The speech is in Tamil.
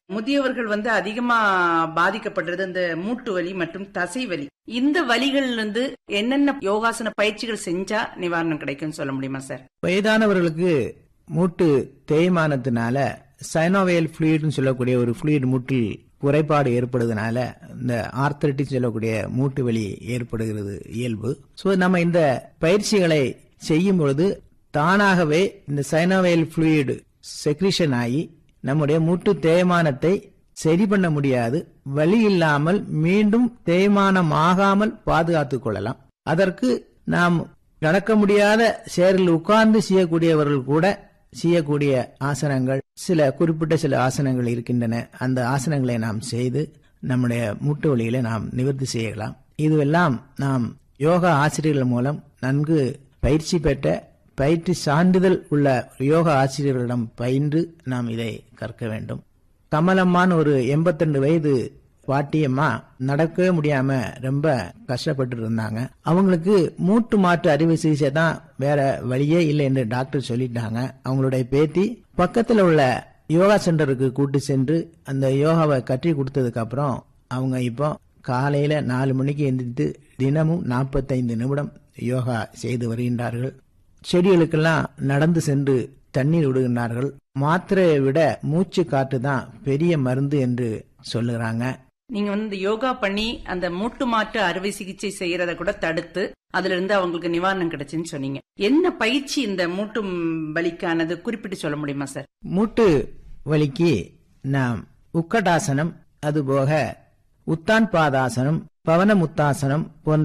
முதியவர்கள் வந்து அதிகமா பாதிக்கப்படுறது இந்த மூட்டு வலி மற்றும் தசை வலி இந்த வலிகள்ல இருந்து என்னென்ன யோகாசன பயிற்சிகள் செஞ்சா நிவாரணம் கிடைக்கும்னு சொல்ல முடியுமா சார் வயதானவர்களுக்கு மூட்டு தேய்மானத்தினால சைனோவேல் ஃப்ளூயிட்னு சொல்லக்கூடிய ஒரு ஃப்ளூயிட் மூட்டில் குறைபாடு ஏற்படுறதுனால இந்த ஆர்த்தரைட்டிஸ் சொல்லக்கூடிய மூட்டு வலி ஏற்படுகிறது இயல்பு ஸோ நம்ம இந்த பயிற்சிகளை செய்யும் பொழுது தானாகவே இந்த சைனோவேல் ஃப்ளூயிட் செக்ரிஷன் ஆகி நம்முடைய மூட்டு தேய்மானத்தை சரி பண்ண முடியாது வலி இல்லாமல் மீண்டும் தேய்மானம் ஆகாமல் பாதுகாத்துக் கொள்ளலாம் அதற்கு நாம் நடக்க முடியாத சேரில் உட்கார்ந்து செய்யக்கூடியவர்கள் கூட செய்யக்கூடிய ஆசனங்கள் சில குறிப்பிட்ட சில ஆசனங்கள் இருக்கின்றன அந்த ஆசனங்களை நாம் செய்து நம்முடைய மூட்டு வலிகளை நாம் நிவர்த்தி செய்யலாம் இதுவெல்லாம் நாம் யோகா ஆசிரியர்கள் மூலம் நன்கு பயிற்சி பெற்ற பயிற்சி சான்றிதழ் உள்ள யோகா ஆசிரியர்களிடம் பயின்று நாம் இதை கற்க வேண்டும் கமலம்மான்னு ஒரு எண்பத்திரெண்டு வயது பாட்டியம்மா நடக்கவே முடியாம ரொம்ப கஷ்டப்பட்டு இருந்தாங்க அவங்களுக்கு மூட்டு மாற்று அறுவை சிகிச்சை தான் வேற வழியே இல்லை என்று டாக்டர் சொல்லிட்டாங்க அவங்களுடைய பேத்தி பக்கத்துல உள்ள யோகா சென்டருக்கு கூட்டு சென்று அந்த யோகாவை கற்றி கொடுத்ததுக்கு அப்புறம் அவங்க இப்போ காலையில நாலு மணிக்கு எந்திரித்து தினமும் நாற்பத்தைந்து நிமிடம் யோகா செய்து வருகின்றார்கள் செடிகளுக்கெல்லாம் நடந்து சென்று தண்ணீர் விடுகின்றார்கள் மாத்திரையை விட மூச்சு காற்று தான் பெரிய மருந்து என்று சொல்லுகிறாங்க நீங்க வந்து இந்த யோகா பண்ணி அந்த மூட்டு மாற்று அறுவை சிகிச்சை செய்யறத கூட தடுத்து அதுல இருந்து அவங்களுக்கு நிவாரணம் கிடைச்சுன்னு சொன்னீங்க என்ன பயிற்சி இந்த மூட்டு வலிக்கானது குறிப்பிட்டு சொல்ல முடியுமா சார் மூட்டு வலிக்கு நாம் உக்கடாசனம் அதுபோக உத்தான் பாதாசனம் பவன முத்தாசனம் போன்ற